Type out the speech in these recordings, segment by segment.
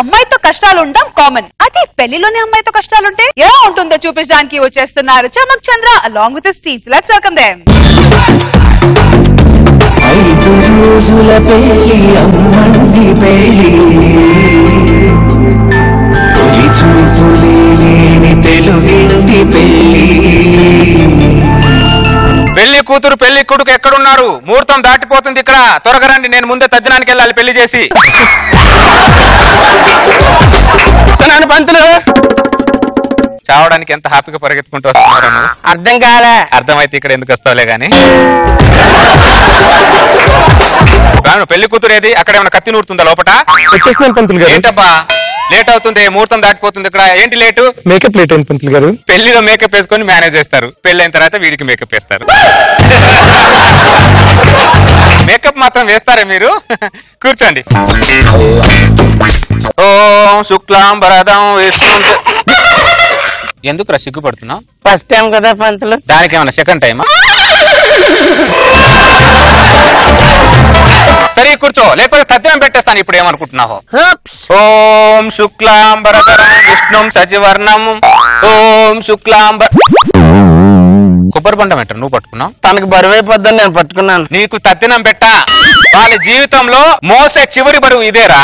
అమ్మాయితో కష్టాలు ఉండడం కామన్ అది పెళ్లిలోనే అమ్మాయితో కష్టాలుంటే ఎలా ఉంటుందో చూపించడానికి వచ్చేస్తున్నారు చమక్ చంద్ర అలాంగ్ విత్ స్టీన్స్ లెట్స్ వెల్కమ్ దేమ్ ఐదు రోజుల పెళ్లి అమ్మండి పెళ్లి తొలి చూపులే లేని తెలుగింటి పెళ్లి పెళ్లి కూతురు పెళ్లి కొడుకు ఎక్కడున్నారు ముహూర్తం దాటిపోతుంది ఇక్కడ త్వరగా రండి నేను ముందే తద్దినానికి వెళ్ళాలి పెళ్లి చేసి వస్తున్నాను పంతులు చావడానికి ఎంత హ్యాపీగా పరిగెత్తుకుంటూ వస్తున్నారు నువ్వు? అర్థం కాలే అర్థమైతే ఇక్కడ ఎందుకు వస్తావులే గాని రాను పెళ్లి కూతురు ఏది అక్కడ ఏమైనా కత్తి నూరుతుందా లోపట వచ్చేస్తున్నాను పంతులు గారు ఏంటబ్బా లేట్ అవుతుంది ముహూర్తం దాటిపోతుంది ఇక్కడ ఏంటి లేటు మేకప్ లేట్ అయింది పంతులు గారు పెళ్లిలో మేకప్ వేసుకొని మేనేజ్ చేస్తారు పెళ్లి అయిన తర్వాత వీడికి మేకప్ వేస్తారు మేకప్ మాత్రం వేస్తారా మీరు కూర్చోండి ఓం శుక్లాం భరదం విష్ణు ఎందుకురా సిగ్గుపడుతున్నావు ఫస్ట్ టైం కదా పంతులు దానికి ఏమన్నా సెకండ్ టైమా సరే కూర్చో లేకపోతే తద్దినం పెట్టేస్తాను ఇప్పుడు ఏమనుకుంటున్నావు ఓం శుక్లాం భరధరం విష్ణుం సచివర్ణం ఓం శుక్లాం భ- కొబ్బరి బండం ఏంట నువ్వు పట్టుకున్నావు తనకు బరువు అయిపోద్దని నేను పట్టుకున్నాను నీకు తద్దినం పెట్టా వాళ్ళ జీవితంలో మోసే చివరి బరువు ఇదేరా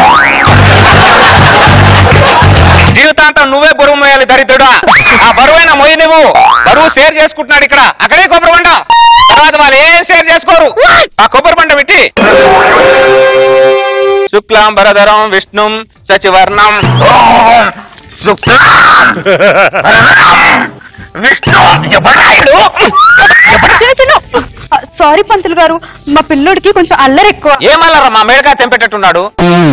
జీవితాంతం నువ్వే బరువు మోయాలి దరిద్రుడా ఆ బరువైన మొయ్యి నువ్వు బరువు షేర్ చేసుకుంటున్నాడు ఇక్కడ అక్కడే కొబ్బరి బండం తర్వాత వాళ్ళు ఏం షేర్ చేసుకోరు ఆ కొబ్బరి బండ పెట్టి శుక్లాం భరధరం విష్ణుం సచివర్ణం ఓం శుక్లాం భరధరం విష్ణు ఎవడాయుడు చిన్న చిన్న సారీ పంతులు గారు మా పిల్లోడికి కొంచెం అల్లరి ఎక్కువ ఏమల్లరా మా మేడకా తెంపేటట్టున్నాడు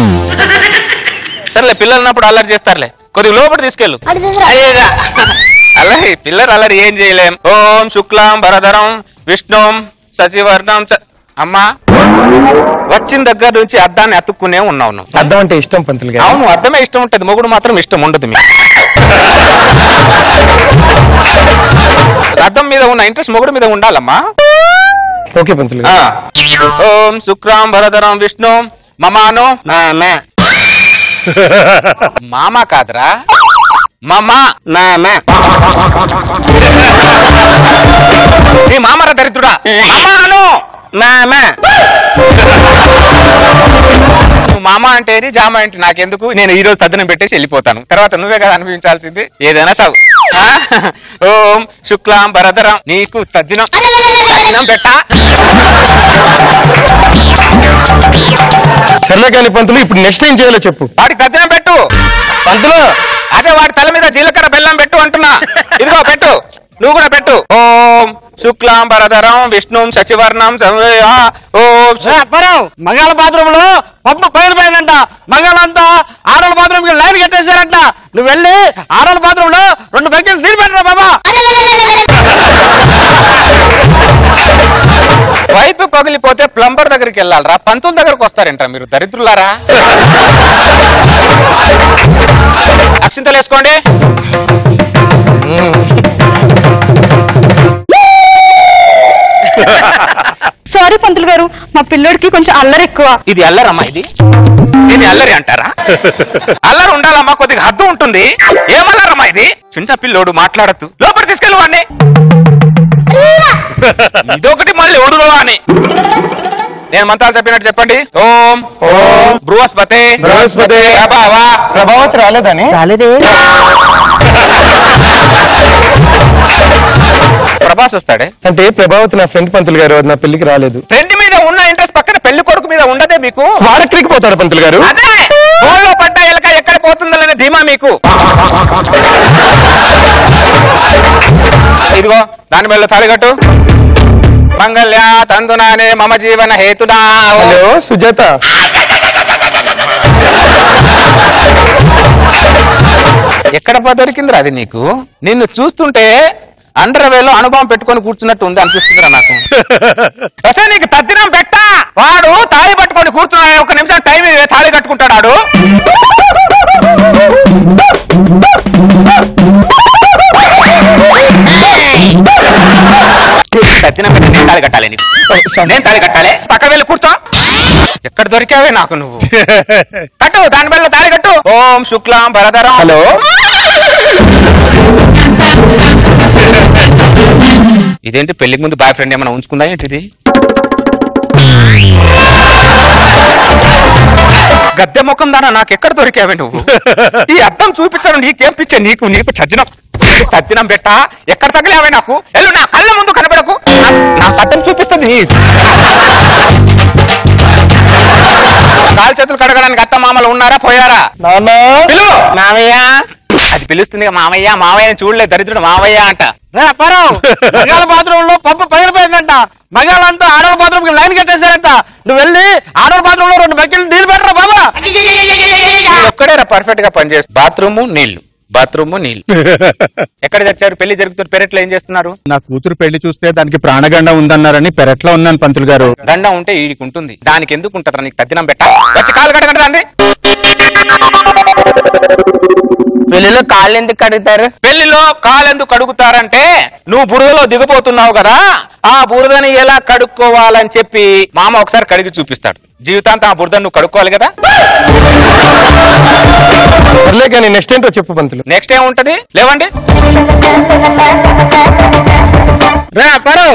సరేలే పిల్లలు ఉన్నప్పుడు అల్లరి చేస్తారులే కొద్దిగా లోపల తీసుకెళ్ళు అయ్యేగా. అల్లరి పిల్లలు అల్లరి ఏం చేయలేం ఓం శుక్లాం భరధరం విష్ణుం సచివర్ణం చ- అమ్మా వచ్చిన దగ్గర నుంచి అద్దాన్ని అతుక్కునే ఉన్నావు నువ్వు అర్థం అంటే ఇష్టం పంతులు గారు అవును అర్థమే ఇష్టం ఉంటది మొగుడు మాత్రం ఇష్టం ఉండదు మీకు అద్దం మీద ఉన్న ఇంట్రెస్ట్ మొగుడు మీద ఉండాలమ్మా ఓకే పంతులు ఆ. గారు ఓం శుక్రాం భరధరం విష్ణు మమాను మామా మామ కాదురా మమ మామా నీ మామర దరిద్రుడా మమాను మామా నువ్వు మామ అంటే ఏంటి, జామ అంటే నాకెందుకు నేను ఈ రోజు తద్దనం పెట్టేసి వెళ్ళిపోతాను తర్వాత నువ్వే కదా అనిపించాల్సింది ఏదైనా చావు ఆ? ఓం శుక్లాం భరధరం నీకు తద్దినం తద్దినం పెట్టా సర్లే కానీ పంతులు ఇప్పుడు నెక్స్ట్ ఏం చేయాలో చెప్పు వాడికి తద్దినం పెట్టు పంతులు అదే వాడి తల మీద జీలకర్ర బెల్లం పెట్టు అంటున్నా ఇదిగో పెట్టు నువ్వు కూడా పెట్టు ఓం శుక్లాం భరధరం విష్ణుం సచివర్ణం సంవేయ ఓం శు- అప్పారావు మంగళ బాత్రూమ్ లో పంపు పైన పోయిందంట మంగళంతా ఆడల బాత్రూమ్ కి లైన్ కట్టేశారంట నువ్వు వెళ్ళి ఆడల బాత్రూమ్ లో రెండు బకెట్లు నీళ్ళు పెట్టరా బాబా వైపు పగిలిపోతే ప్లంబర్ దగ్గరికి వెళ్ళాలరా పంతుల దగ్గరకు వస్తారేంట్రా మీరు దరిద్రులారా అక్షింతలు వేసుకోండి సారీ పంతులు గారు మా పిల్లోడికి కొంచెం అల్లరి ఎక్కువ ఇది అల్లరమ్మా ఇది ఇది అల్లరి అంటారా అల్లరి ఉండాలమ్మా కొద్దిగా హద్దు ఉంటుంది ఏమల్లరమ్మా ఇది చిన్న పిల్లోడు మాట్లాడద్దు లోపల తీసుకెళ్ళు వాడిని ఇదొకటి మళ్ళీ ఒడురు అని నేను మంత్రాలు చెప్పినట్టు చెప్పండి ఓం ఓం బృహస్పతి బృహస్పతి. ప్రభావ ప్రభావతి రాలేదని రాలేదే ప్రభాస్ వస్తాడే అంటే ప్రభావతి నా ఫ్రెండ్ పంతులు గారు అది నా పెళ్లికి రాలేదు ఫ్రెండ్ మీద ఉన్న ఇంట్రెస్ట్ పక్కన పెళ్లి కొడుకు మీద ఉండదే మీకు వాడెక్కడికి పోతాడు పంతులు గారు అదే బోన్లో పడ్డ ఎలక ఎక్కడ పోతుందనే ధీమా మీకు ఇదిగో దాని మీద తాళిగట్టు మంగళ్య తందునానే మమ జీవన హేతునా హలో సుజాత ఎక్కడ ప- దొరికిందిరా అది నీకు నిన్ను చూస్తుంటే అండర్ వేలో అనుభవం పెట్టుకొని కూర్చున్నట్టు ఉంది అనిపిస్తుందిరా నాకు అసలు నీకు తద్దినం పెట్టా వాడు తాళి పట్టుకొని కూర్చున్నా ఒక నిమిషం టైం ఇవ్వు, తాళి కట్టుకుంటాడు వాడు తద్దినం పెట్టి నేను తాళి కట్టాలి నీకు నేను తాళి కట్టాలి పక్క వెళ్ళి కూర్చో ఎక్కడ దొరికావే నాకు నువ్వు కట్టు దాని బల్ల తాళి కట్టు ఓం శుక్లాం భరధరం హలో ఇదేంటి పెళ్లికి ముందు బాయ్ ఫ్రెండ్ ఏమైనా ఉంచుకుందా ఏంటిది గద్దె ముఖం దానా నాకు ఎక్కడ దొరికావే నువ్వు ఈ అద్దం చూపించాను నీకేం పిచ్చా నీకు నీకు చచ్చినం చచ్చినం బెట్ట ఎక్కడ తగిలావే నాకు ఎల్లు నా కళ్ళ ముందు కనబడకు నా- నాకు అద్దం చూపిస్తుంది నీ కాలు చేతులు కడగడానికి అత్త మామలు ఉన్నారా పోయారా నాన్న పిలు మామయ్య అది పిలుస్తుంది ఇక మామయ్య మామయ్య చూడలేదు దరిద్రుడు మామయ్య అంట రే అప్పారావు మగాళ్ళ బాత్రూమ్ లో పంపు పగిలిపోయిందంట మగాళ్ళంతా ఆడవాళ్ళ బాత్రూమ్ కి లైన్ కట్టేశారంట నువ్వు వెళ్ళి ఆడవాళ్ళ బాత్రూమ్ లో రెండు బకెట్లు నీళ్ళు పెట్టరా బాబా ఒక్కడే పర్ఫెక్ట్ గా పనిచేస్తుంది బాత్రూము నీళ్లు బాత్రూము నీళ్లు ఎక్కడ తెచ్చారు పెళ్లి జరుగుతుంది పెరట్లో ఏం చేస్తున్నారు నా కూతురు పెళ్లి చూస్తే దానికి ప్రాణగండ ఉందన్నారని పెరట్లో ఉన్నాను పంతులు గారు దండం ఉంటే వీడికి ఉంటుంది దానికి ఎందుకు ఉంటుందా నీకు తద్దినం పెట్ట వచ్చి కాలు కడగండి రండి పెళ్లిలో కాళ్ళు ఎందుకు కడుగుతారు పెళ్లిలో కాలెందుకు కడుగుతారంటే నువ్వు బురదలో దిగిపోతున్నావు కదా ఆ బురదని ఎలా కడుక్కోవాలని చెప్పి మామ ఒకసారి కడిగి చూపిస్తాడు జీవితాంతం ఆ బురదను నువ్వు కడుక్కోవాలి కదా సర్లే కానీ నెక్స్ట్ ఏంటో చెప్పు పంతులు నెక్స్ట్ ఏముంటది లేవండి రే అప్పారావు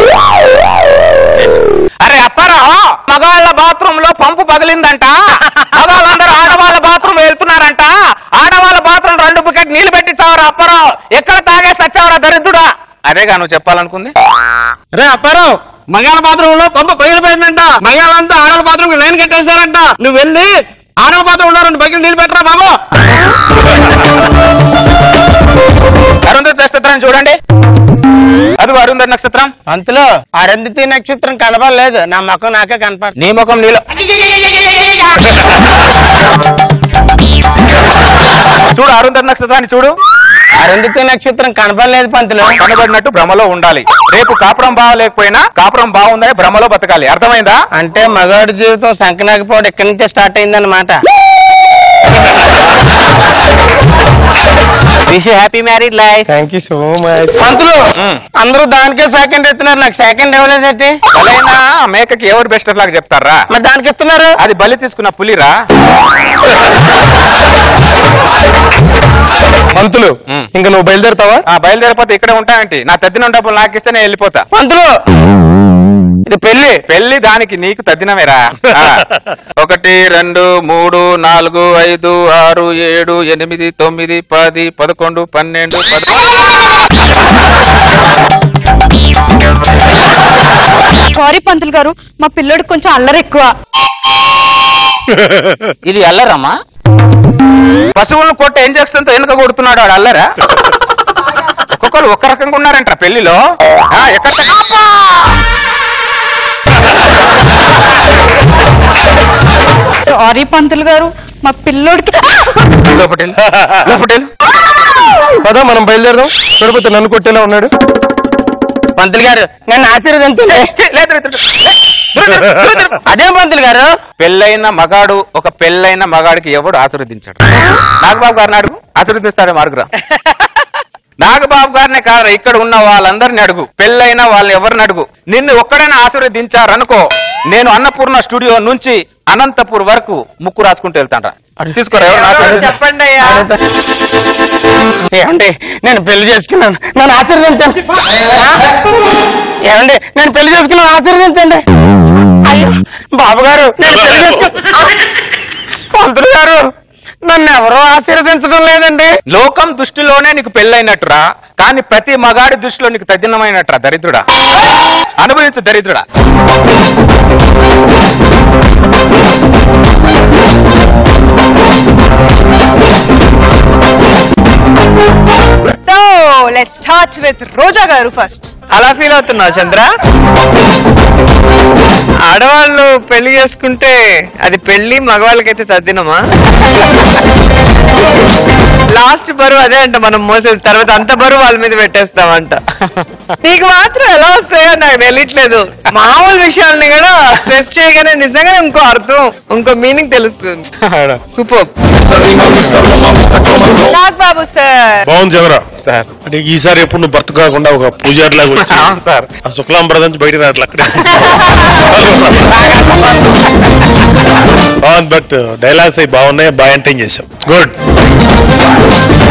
అరే అప్పారా మగాళ్ళ బాత్రూమ్ లో పంపు పగిలిందంట మగాళ్ళందరూ ఆడవాళ్ళ బాత్రూమ్ వెళ్తున్నారంట ఆడవాళ్ళ బాత్రూమ్ రెండు బకెట్ నీళ్లు పెట్టి చావరా అప్పారావు ఎక్కడ తాగే సచ్చావరా దరిద్రుడా అదేగా నువ్వు చెప్పాలనుకుంది రే అప్పారావు మగాళ్ళ బాత్రూమ్ లో పంపు పగిలిపోయిందంట మగాళ్ళంతా ఆడవాళ్ళ బాత్రూమ్ కి లైన్ కట్టేశారంట నువ్వు వెళ్ళి ఆడవాళ్ళ బాత్రూమ్ లో రెండు బకెట్లు నీళ్ళు పెట్టరా బాబు అరుంధతి నక్షత్రం చూడండి అది అరుంధతి నక్షత్రం పంతులు అరంధతి నక్షత్రం కనపడలేదు నా ముఖం నాకే కనపడ నీ ముఖం నీలో చూడు అరుంధతి నక్షత్రాన్ని చూడు అరంధతి నక్షత్రం కనపడలేదు పంతులు కనబడినట్టు భ్రమలో ఉండాలి రేపు కాపురం బాగలేకపోయినా కాపురం బాగుందని భ్రమలో బతకాలి అర్థమైందా అంటే మగాడి జీవితం సంకనాకపోవడం ఇక్కడి నుంచే స్టార్ట్ అయిందన్నమాట wish happy married life thank you so much పంతులు మ్. అందరూ దానికే సెకండ్ ఇస్తున్నారు నాకు సెకండ్ ఇవ్వలేదేంటి బలైనా మేకకి ఎవరు బెస్ట్ లాగా చెప్తారా మరి దానికి ఇస్తున్నారు అది బలి తీసుకున్న పులిరా పంతులు మ్. ఇంకా నువ్వు బయలుదేరుతావా ఆ బయలుదేరిపోతే ఇక్కడే ఉంటానంటి నా తద్దిన డబ్బులు నాకు ఇస్తే నేను వెళ్ళిపోతా పంతులు ఇది పెళ్లి పెళ్లి దానికి నీకు తద్దినమేరా ఆ. ఒకటి రెండు మూడు నాలుగు ఐదు ఆరు ఏడు ఎనిమిది తొమ్మిది పది పదకొండు పన్నెండు సారీ పంతులు గారు మా పిల్లోడికి కొంచెం అల్లరి ఎక్కువ ఇది అల్లరమ్మా పశువులను కొట్ట ఇంజక్షన్ తో వెనుక కొడుతున్నాడు వాడు అల్లరా ఒక్కొక్కరు ఒక్క రకంగా ఉన్నారంట పెళ్లిలో ఆ, ఎక్కడ సారీ పంతులు గారు మా పిల్లోడికి లోపటెళ్ళు లోపటెళ్ళు పదా మనం బయలుదేరదాం తిరుపతి నన్ను కొట్టేలా ఉన్నాడు పంతులు గారు నన్ను ఆశీర్వదించండి ఛీ, లేదు, లేదు, లేదు. ఏ, దూరం జరు, దూరం జరు. అదేం పంతులు గారు పెళ్ళైన మగాడు ఒక పెళ్ళైన మగాడికి ఎవడు ఆశీర్వదించాడు నాగబాబు గారిని అడుగు ఆశీర్వదిస్తాడే మార్గురా నాగబాబు గారినే కాదు ఇక్కడ ఉన్న వాళ్ళందరిని అడుగు పెళ్ళైన వాళ్ళని ఎవరిని అడుగు నిన్ను ఒక్కడైనా ఆశీర్వదించారనుకో నేను అన్నపూర్ణ స్టూడియో నుంచి అనంతపూర్ వరకు ముక్కు రాసుకుంటూ వెళ్తాను తీసుకోరా ఎవరు ఆశీర్వదించారు? చెప్పండి అయ్యా ఏమండి నేను పెళ్లి చేసుకున్నాను నన్ను ఆశీర్వదించండి ఏమండి నేను పెళ్లి చేసుకున్నాను ఆశీర్వదించండి అయ్యో బాబు గారు నేను పెళ్లి చేసుకున్నా పంతులు గారు నన్ను ఎవరో ఆశీర్వదించడం లేదండి లోకం దృష్టిలోనే నీకు పెళ్ళైనట్టురా కానీ ప్రతి మగాడి దృష్టిలో నీకు తద్దినమైనట్టురా దరిద్రుడా అనుభవించు దరిద్రుడా so let start with Roja garu first అలా ఫీల్ అవుతున్నావు చంద్ర ఆడవాళ్ళు పెళ్లి చేసుకుంటే అది పెళ్లి మగవాళ్ళకైతే తద్దినమా లాస్ట్ బరువు అదే అంట మనం మోసేది తర్వాత అంత బరువు వాళ్ళ మీద పెట్టేస్తామంట నీకు మాత్రం ఎలా వస్తాయో నాకు తెలియట్లేదు మామూలు విషయాల్ని కూడా స్ట్రెస్ చేయగానే నిజంగానే ఇంకో అర్థం ఇంకో మీనింగ్ తెలుస్తుంది సూపర్ నాగ్ బాబు సార్ బాగుంది చంద్ర సార్ అంటే ఈసారి ఎప్పుడు నువ్వు భర్త కాకుండా ఒక పూజారి లాగా వచ్చి అవును సార్ ఆ శుక్లాంబరం నుంచి బయట రావట్లే అక్కడే బట్ డైలాగ్స్ అవి బాగున్నాయి బాగా ఎంటైన్ చేసాం గుడ్